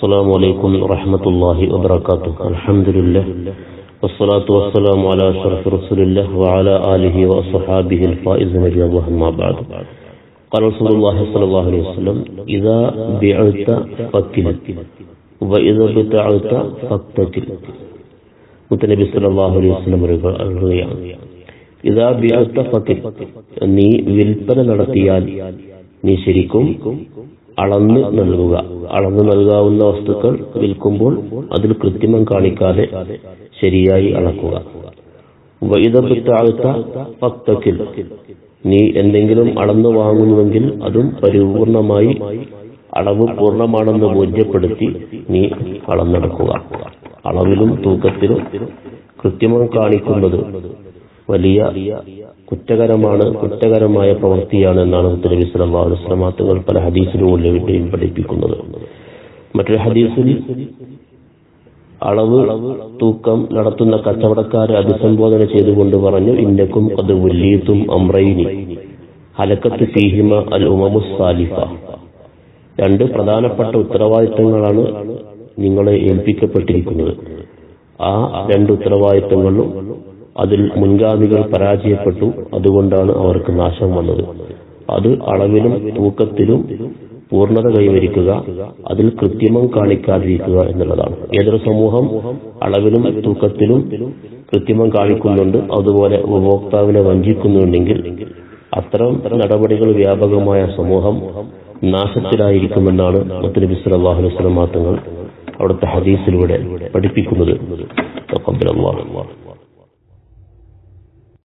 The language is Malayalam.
السلام عليكم ورحمة الله وبركاته الحمد لله والصلاة والسلام على أشرف رسول الله وعلى آله وأصحابه الفائزين الله ما بعد قال رسول الله صلى الله عليه وسلم إذا بعت فكل وإذا بتعت فاقتتل മുത്തനബി സല്ലല്ലാഹു അലൈഹി വസല്ലം പറയുകയാണ് ഇതാ ബിഅത്ത ഫക്കിൽ നീ വിൽപ്പന നടത്തിയാൽ നീ ശരിക്കും അളന്ന് നൽകുക അളന്ന് നൽകാവുന്ന വസ്തുക്കൾ വിൽക്കുമ്പോൾ അതിൽ കൃത്രിമം കാണിക്കാതെ ശരിയായി അളക്കുക വൈദബിത്താഴ്ത്ത പത്തക്കിൽ നീ എന്തെങ്കിലും അളന്നു വാങ്ങുന്നുവെങ്കിൽ അതും പരിപൂർണമായി അളവ് പൂർണ്ണമാണെന്ന് ബോധ്യപ്പെടുത്തി നീ അളന്നെടുക്കുക അളവിലും തൂക്കത്തിലും കൃത്രിമം കാണിക്കുന്നത് വലിയ കുറ്റകരമാണ് കുറ്റകരമായ പ്രവൃത്തിയാണ് എന്നാണ് മുത്തനബി സല്ലല്ലാഹു അലൈഹി വസല്ലം തങ്ങൾ പല ഹദീസിലൂടെയും പഠിപ്പിക്കുന്നത് മറ്റൊരു ഹദീസിൽ അളവ് തൂക്കം നടത്തുന്ന കച്ചവടക്കാരെ അഭിസംബോധന ചെയ്തുകൊണ്ട് പറഞ്ഞു ഇന്നക്കും അത് വല്യത്തും അമ്രൈനി ഹലക്കത്ത് ഫീഹിമ അൽ ഉമമു സാലിഫ രണ്ട് പ്രധാനപ്പെട്ട ഉത്തരവാദിത്തങ്ങളാണ് നിങ്ങളെ ഏൽപ്പിക്കപ്പെട്ടിരിക്കുന്നത് ആ രണ്ട് ഉത്തരവാദിത്തങ്ങളും അതിൽ മുൻഗാമികൾ പരാജയപ്പെട്ടു അതുകൊണ്ടാണ് അവർക്ക് നാശം വന്നത് അത് അളവിലും തൂക്കത്തിലും പൂർണ്ണത കൈവരിക്കുക അതിൽ കൃത്രിമം കാണിക്കാതിരിക്കുക എന്നുള്ളതാണ് ഏതൊരു സമൂഹം അളവിലും തൂക്കത്തിലും കൃത്രിമം കാണിക്കുന്നുണ്ട് അതുപോലെ ഉപഭോക്താവിനെ വഞ്ചിക്കുന്നുണ്ടെങ്കിൽ അത്തരം നടപടികൾ വ്യാപകമായ സമൂഹം നാശത്തിലായിരിക്കുമെന്നാണ് മുത്തനബി സല്ലല്ലാഹു അലൈഹി വസല്ലം തങ്ങൾ അവിടുത്തെ ഹദീസിലൂടെ പഠിപ്പിക്കുന്നത് തഖബ്ബലല്ലാഹു